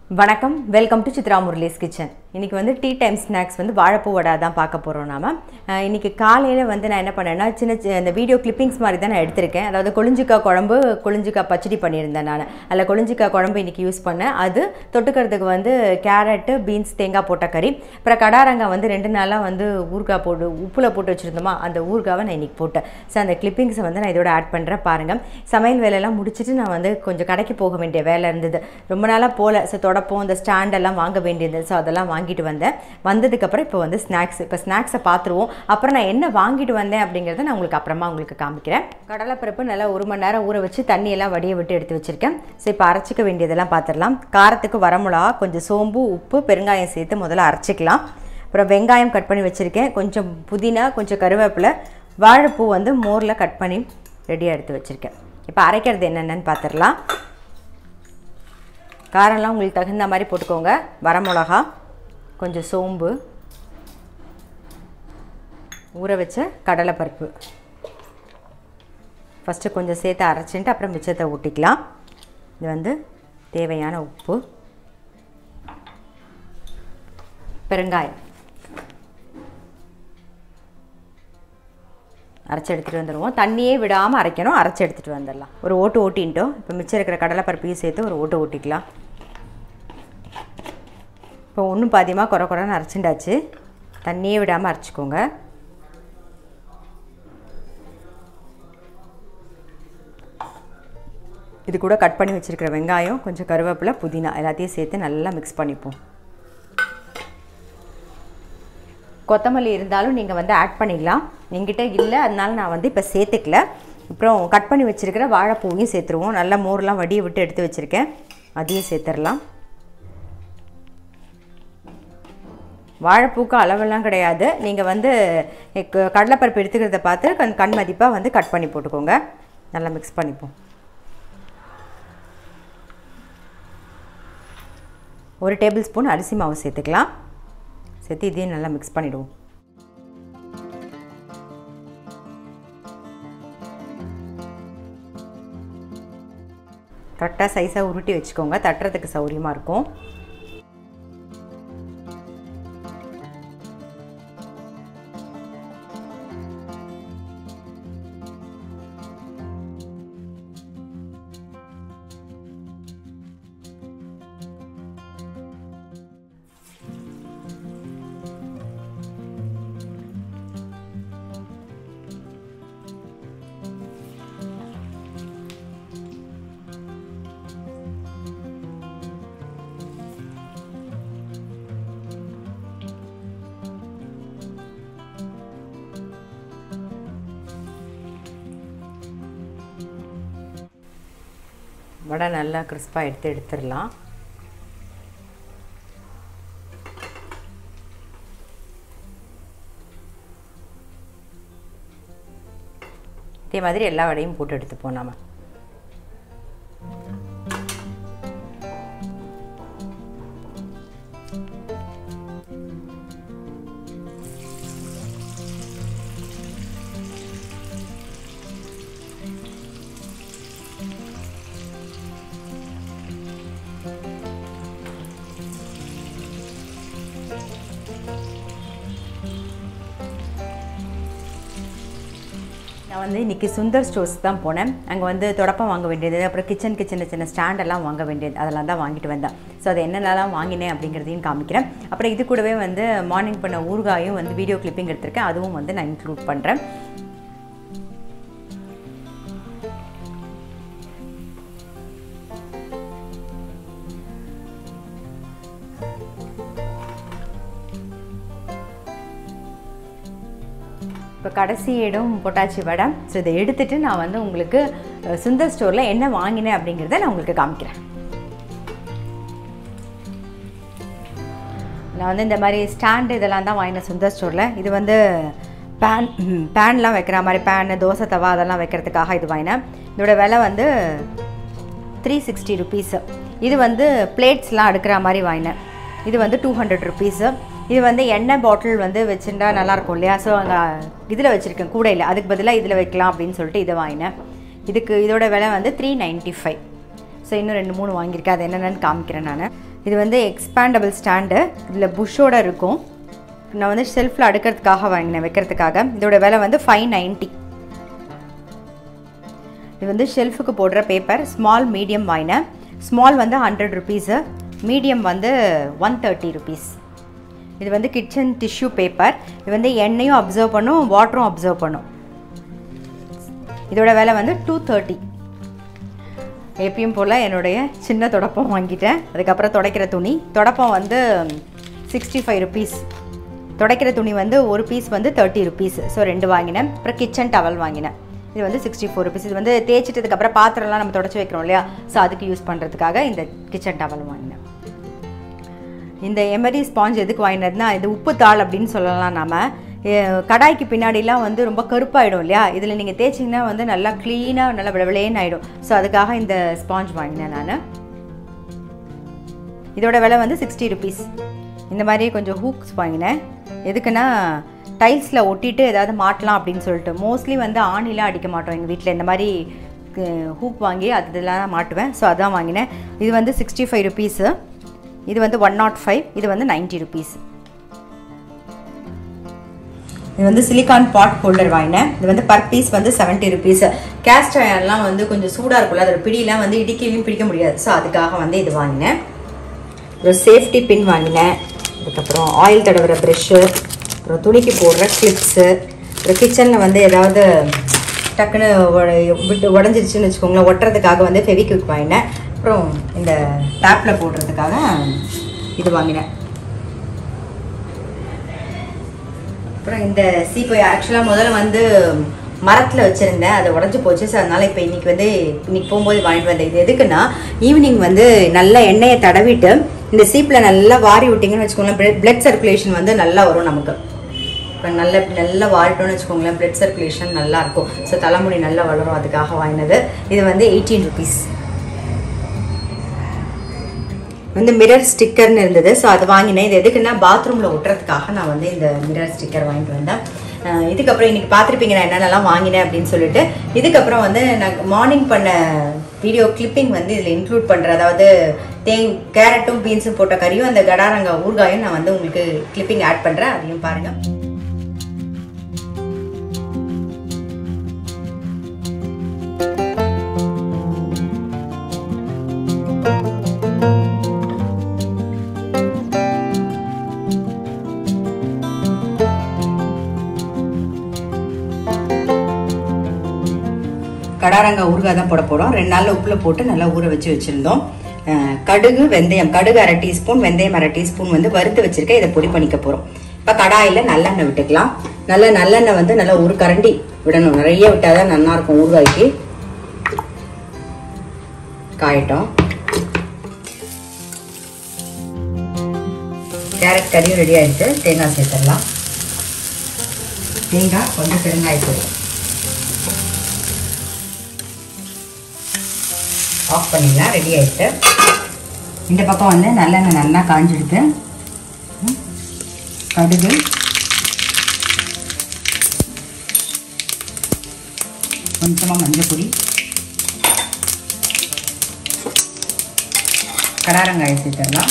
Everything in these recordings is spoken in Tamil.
வணக்கம் welcome to Chitra Murali's kitchen இன்றைக்கி வந்து டீ டைம் ஸ்நாக்ஸ் வந்து வாழைப்பூ வடை தான் பார்க்க போகிறோம் நாம அஹ் இன்னைக்கு காலையில் வந்து நான் என்ன பண்ணேன்னா சின்ன சின்ன இந்த வீடியோ கிளிப்பிங்ஸ் மாதிரி தான் நான் எடுத்திருக்கேன் அதாவது கொழிஞ்சிக்காய் குழம்பு கொழிஞ்சிக்காய் பச்சடி பண்ணியிருந்தேன் நான் அதில் கொழிஞ்சிக்காய் குழம்பு இன்றைக்கி யூஸ் பண்ணேன் அது தொட்டுக்கிறதுக்கு வந்து கேரட்டு பீன்ஸ் தேங்காய் போட்ட கறி அப்புறம் கடாரங்காய் வந்து ரெண்டு நாளாக வந்து ஊறுகாய் போட்டு உப்பில் போட்டு வச்சுருந்தோமா அந்த ஊறுகாவை நான் இன்றைக்கி போட்டேன் ஸோ அந்த கிளிப்பிங்ஸை வந்து நான் இதோட ஆட் பண்ணுறேன் பாருங்கள் சமையல் வேலையெல்லாம் முடிச்சுட்டு நான் வந்து கொஞ்சம் கடைக்கு போக வேண்டிய வேலை இருந்தது ரொம்ப நாளாக போகல ஸோ தொடப்போம் இந்த ஸ்டாண்டெல்லாம் வாங்க வேண்டியது ஸோ அதெல்லாம் வாங்கிட்டு வந்தேன் வந்ததுக்கப்புறம் இப்போ வந்து ஸ்நாக்ஸ் இப்போ ஸ்நாக்ஸை பார்த்துருவோம் அப்புறம் நான் என்ன வாங்கிட்டு வந்தேன் அப்படிங்கிறத நான் உங்களுக்கு அப்புறமா உங்களுக்கு காமிக்கிறேன் கடலைப்பருப்பு நல்லா ஒரு மணி நேரம் ஊற வச்சு தண்ணியெல்லாம் வடிய விட்டு எடுத்து வச்சுருக்கேன் ஸோ இப்போ அரைச்சிக்க வேண்டியதெல்லாம் பார்த்துடலாம் காரத்துக்கு வரமிளகா கொஞ்சம் சோம்பு உப்பு பெருங்காயம் சேர்த்து முதல்ல அரைச்சிக்கலாம் அப்புறம் வெங்காயம் கட் பண்ணி வச்சுருக்கேன் கொஞ்சம் புதினா கொஞ்சம் கருவேப்பிலை வாழைப்பூ வந்து மோரில் கட் பண்ணி ரெடியாக எடுத்து வச்சுருக்கேன் இப்போ அரைக்கிறது என்னென்னு பார்த்துடலாம் காரம்லாம் உங்களுக்கு தகுந்த மாதிரி போட்டுக்கோங்க வரமிளகா கொஞ்சம் சோம்பு ஊற வச்ச கடலைப்பருப்பு ஃபஸ்ட்டு கொஞ்சம் சேர்த்து அரைச்சிட்டு அப்புறம் மிச்சத்தை ஊட்டிக்கலாம் இது வந்து தேவையான உப்பு பெருங்காயம் அரைச்சி எடுத்துகிட்டு வந்துடுவோம் தண்ணியே விடாமல் அரைக்கணும் அரைச்சி எடுத்துகிட்டு வந்துடலாம் ஒரு ஓட்டு ஓட்டின்ட்டோம் இப்போ மிச்சம் இருக்கிற கடலைப்பருப்பையும் சேர்த்து ஒரு ஓட்டு ஓட்டிக்கலாம் இப்போ ஒன்றும் பாதியமாக குறை குறைன்னு அரைச்சிண்டாச்சு தண்ணியே விடாமல் அரைச்சிக்கோங்க இது கூட கட் பண்ணி வச்சுருக்கிற வெங்காயம் கொஞ்சம் கருவேப்பிலை புதினா எல்லாத்தையும் சேர்த்து நல்லா மிக்ஸ் பண்ணிப்போம் கொத்தமல்லி இருந்தாலும் நீங்கள் வந்து ஆட் பண்ணிடலாம் என்கிட்ட இல்லை அதனால நான் வந்து இப்போ சேர்த்துக்கல அப்புறம் கட் பண்ணி வச்சுருக்கிற வாழைப்பூவையும் சேர்த்துருவோம் நல்லா மோர்லாம் வடியை விட்டு எடுத்து வச்சுருக்கேன் அதையும் சேர்த்துடலாம் வாழைப்பூக்கு அளவெல்லாம் கிடையாது நீங்கள் வந்து க- கடலைப்பருப்பு எடுத்துக்கிறத பார்த்து கண் கண் மதிப்பாக வந்து கட் பண்ணி போட்டுக்கோங்க நல்லா மிக்ஸ் பண்ணிப்போம் ஒரு டேபிள் ஸ்பூன் அரிசி மாவு சேர்த்துக்கலாம் சேர்த்து இதையும் நல்லா மிக்ஸ் பண்ணிவிடுவோம் கரெக்டாக சைஸாக உருட்டி வச்சுக்கோங்க தட்டுறதுக்கு சௌரியமாக இருக்கும் வடை நல்லா கிறிஸ்பாக எடுத்து எடுத்துடலாம் இதே மாதிரி எல்லா வடையும் போட்டு எடுத்துப்போம் நாம நான் வந்து இன்றைக்கி சுந்தர் ஸ்டோர்ஸ் தான் போனேன் அங்கே வந்து தொடப்பம் வாங்க வேண்டியது அப்புறம் கிச்சனுக்கு சின்ன சின்ன ஸ்டாண்டெல்லாம் வாங்க வேண்டியது அதெல்லாம் தான் வாங்கிட்டு வந்தேன் ஸோ அது என்னென்னலாம் வாங்கினேன் அப்படிங்கிறதையும் காமிக்கிறேன் அப்புறம் இது கூடவே வந்து மார்னிங் பண்ண ஊறுகாயும் வந்து வீடியோ கிளிப்பிங் எடுத்திருக்கேன் அதுவும் வந்து நான் இன்க்ளூட் பண்ணுறேன் இப்போ கடைசி இடம் பொட்டாச்சி வடை ஸோ இதை எடுத்துட்டு நான் வந்து உங்களுக்கு அஹ், சுந்தர் ஸ்டோரில் என்ன வாங்கினேன் அப்படிங்கிறத நான் உங்களுக்கு காமிக்கிறேன் நான் வந்து இந்த மாதிரி ஸ்டாண்டு இதெல்லாம் தான் வாங்கினேன் சுந்தர் ஸ்டோரில் இது வந்து பேன் பேன்லாம் வைக்கிற மாதிரி பேனு தோசை தவா அதெல்லாம் வைக்கிறதுக்காக இது வாங்கினேன் இதோட விலை வந்து த்ரீ சிக்ஸ்டி ருபீஸு இது வந்து பிளேட்ஸ்லாம் அடுக்கிற மாதிரி வாங்கினேன் இது வந்து டூ ஹண்ட்ரட் ருபீஸு இது வந்து எண்ணெய் பாட்டில் வந்து வச்சுருந்தா நல்லாயிருக்கும் இல்லையா ஸோ அங்கே இதில் வச்சுருக்கேன் கூடையில் அதுக்கு பதிலாக இதில் வைக்கலாம் அப்படின்னு சொல்லிட்டு இதை வாங்கினேன் இதுக்கு இதோட விலை வந்து த்ரீ நைன்ட்டி ஃபைவ் ஸோ இன்னும் ரெண்டு மூணு வாங்கியிருக்கேன் அது என்னென்னு காமிக்கிறேன் நான் இது வந்து எக்ஸ்பேண்டபிள் ஸ்டாண்டு இதில் புஷ்ஷோட இருக்கும் நான் வந்து ஷெல்ஃபில் அடுக்கிறதுக்காக வாங்கினேன் வைக்கிறதுக்காக இதோட விலை வந்து ஃபைவ் நைன்ட்டி இது வந்து ஷெல்ஃபுக்கு போடுற பேப்பர் ஸ்மால் மீடியம் வாங்கினேன் ஸ்மால் வந்து ஹண்ட்ரட் ருபீஸு மீடியம் வந்து ஒன் தேர்ட்டி ருபீஸ் இது வந்து கிச்சன் டிஷ்யூ பேப்பர் இது வந்து எண்ணெயும் அப்சர்வ் பண்ணும் வாட்டரும் அப்சர்வ் பண்ணும் இதோட விலை வந்து டூ தேர்ட்டி எப்பயும் போல் என்னுடைய சின்ன தொடப்பம் வாங்கிட்டேன் அதுக்கப்புறம் துடைக்கிற துணி தொடப்பம் வந்து சிக்ஸ்டி ஃபைவ் ருபீஸ் துடைக்கிற துணி வந்து ஒரு பீஸ் வந்து தேர்ட்டி ருபீஸ் ஸோ ரெண்டு வாங்கினேன் அப்புறம் கிச்சன் டவல் வாங்கினேன் இது வந்து சிக்ஸ்டி ஃபோர் ருபீஸ் இது வந்து தேய்ச்சிட்டதுக்கப்புறம் பாத்திரம்லாம் நம்ம தொடச்சி வைக்கிறோம் இல்லையா ஸோ அதுக்கு யூஸ் பண்ணுறதுக்காக இந்த கிச்சன் டவல் வாங்கினேன் இந்த எமரி ஸ்பாஞ்ச் எதுக்கு வாங்கினதுன்னா இது உப்பு தாள் அப்படின்னு சொல்லலாம் நாம எ- கடாய்க்கு பின்னாடிலாம் வந்து ரொம்ப கருப்பாயிடும் இல்லையா இதில் நீங்கள் தேய்ச்சிங்கன்னா வந்து நல்லா க்ளீனாக நல்லா விளவிளேன்னு ஆகிடும் ஸோ அதுக்காக இந்த ஸ்பாஞ்ச் வாங்கினேன் நான் இதோட விலை வந்து சிக்ஸ்டி ருபீஸ் இந்த மாதிரி கொஞ்சம் ஹூக்ஸ் வாங்கினேன் எதுக்குன்னா டைல்ஸில் ஒட்டிட்டு ஏதாவது மாட்டலாம் அப்படின்னு சொல்லிட்டு மோஸ்ட்லி வந்து ஆணிலாம் அடிக்க மாட்டோம் எங்கள் வீட்டில் இந்த மாதிரி ஹூக் வாங்கி அதெல்லாம் மாட்டுவேன் ஸோ அதான் வாங்கினேன் இது வந்து சிக்ஸ்டி ஃபைவ் ருபீஸு இது வந்து ஒன் நாட் ஃபைவ் இது வந்து நைன்ட்டி ருபீஸ் இது வந்து சிலிகான் பாட் ஹோல்டர் வாங்கினேன் இது வந்து பர் பீஸ் வந்து செவன்ட்டி ருபீஸ் கேஸ்ட் அயர்லாம் வந்து கொஞ்சம் சூடாக இருக்கும்ல அதோட பிடியெல்லாம் வந்து இடிக்கவும் பிடிக்க முடியாது ஸோ அதுக்காக வந்து இது வாங்கினேன் அப்புறம் சேஃப்டி பின் வாங்கினேன் அதுக்கப்புறம் ஆயில் தடவுற ப்ரெஷ்ஷு அப்புறம் துணிக்கு போடுற கிளிப்ஸு அப்புறம் கிச்சனில் வந்து ஏதாவது டக்குன்னு உட- விட்டு உடஞ்சிருச்சுன்னு வச்சுக்கோங்களேன் ஒட்டுறதுக்காக வந்து ஃபெவிக்விக் வாங்கினேன் அப்புறம் இந்த டேப்பில் போடுறதுக்காக இது வாங்கினேன் அப்புறம் இந்த சீப்பை ஆக்சுவலாக முதல்ல வந்து மரத்தில் வச்சுருந்தேன் அது உடஞ்சி போச்சு ஸோ அதனால் இப்போ இன்னைக்கு வந்து இன்னைக்கு போகும்போது வாங்கிட்டு வந்தேன் இது எதுக்குன்னா ஈவினிங் வந்து நல்லா எண்ணெயை தடவிட்டு இந்த சீப்பில் நல்லா வாரி விட்டிங்கன்னு வச்சுக்கோங்களேன் பிளட் சர்க்குலேஷன் வந்து நல்லா வரும் நமக்கு இப்போ நல்ல நல்லா வாரிட்டோம்னு வச்சுக்கோங்களேன் பிளட் சர்க்குலேஷன் நல்லா இருக்கும் ஸோ தலைமுடி நல்லா வளரும் அதுக்காக வாங்கினது இது வந்து எயிட்டீன் ருபீஸ் வந்து மிரர் ஸ்டிக்கர்னு இருந்தது ஸோ அது வாங்கினேன் இது எதுக்குன்னா பாத்ரூமில் ஒட்டுறதுக்காக நான் வந்து இந்த மிரர் ஸ்டிக்கர் வாங்கிட்டு வந்தேன் அஹ் இதுக்கப்புறம் இன்னைக்கு பார்த்துருப்பீங்க நான் என்னென்னலாம் வாங்கினேன் அப்படின்னு சொல்லிட்டு இதுக்கப்புறம் வந்து நான் மார்னிங் பண்ண வீடியோ கிளிப்பிங் வந்து இதில் இன்க்ளூட் பண்ணுறேன் அதாவது தேங் கேரட்டும் பீன்ஸும் போட்ட கறியும் அந்த கடாரங்க ஊறுகாயும் நான் வந்து உங்களுக்கு கிளிப்பிங் ஆட் பண்ணுறேன் அதையும் பாருங்கள் கடாரங்காய் ஊறுகாய் தான் போட போகிறோம் ரெண்டு நாளில் உப்பில் போட்டு நல்லா ஊற வச்சு வச்சுருந்தோம் அஹ் கடுகு வெந்தயம் கடுகு அரை டீஸ்பூன் வெந்தயம் அரை டீஸ்பூன் வந்து வறுத்து வச்சிருக்கேன் இதை பொடி பண்ணிக்க போகிறோம் இப்போ கடாயில் நல்லெண்ணெய் விட்டுக்கலாம் நல்ல நல்லெண்ணெய் வந்து நல்லா ஒரு கரண்டி விடணும் நிறைய விட்டாதான் நல்லா இருக்கும் ஊறுகாய்க்கு காயட்டும் கேரட் கறியும் ரெடி ஆயிடுச்சு தேங்காய் சேர்த்துடலாம் தேங்காய் கொஞ்சம் பெருங்காயத்தூள் ஆஃப் பண்ணிடலாம் ரெடி ஆயிடுச்சு இந்த பக்கம் வந்து நல்லெண்ணெய் நல்லா காஞ்சிடுது ம். கடுகு கொஞ்சமாக மஞ்சள் பொடி கடாரங்காயை சேர்த்துடலாம்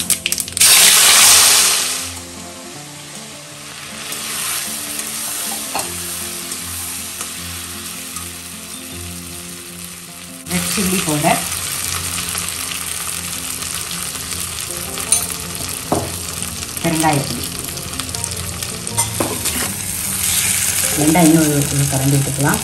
ரெட் சில்லி பவுடர் பெருங்காயப்பொடி வெங்காயம் இன்னும் ஒரு ஒரு கரண்டி விட்டுக்கலாம்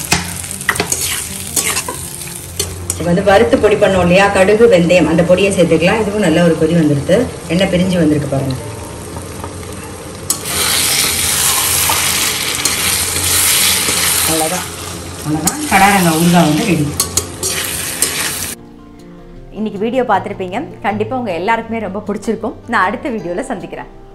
இப்போ வந்து வறுத்து பொடி பண்ணோம் இல்லையா கடுகு வெந்தயம் அந்த பொடியை சேர்த்துக்கலாம் இதுவும் நல்ல ஒரு கொதி வந்துடுது எண்ணெய் பிரிஞ்சு வந்திருக்கு பாருங்க அவ்வளோதான் அவ்வளோதான் கடாரங்க ஊறுகாய் வந்து ரெடி இன்னைக்கு வீடியோ பார்த்துருப்பீங்க கண்டிப்பாக உங்கள் எல்லாருக்குமே ரொம்ப பிடிச்சிருக்கும் நான் அடுத்த வீடியோவில் சந்திக்கிறேன்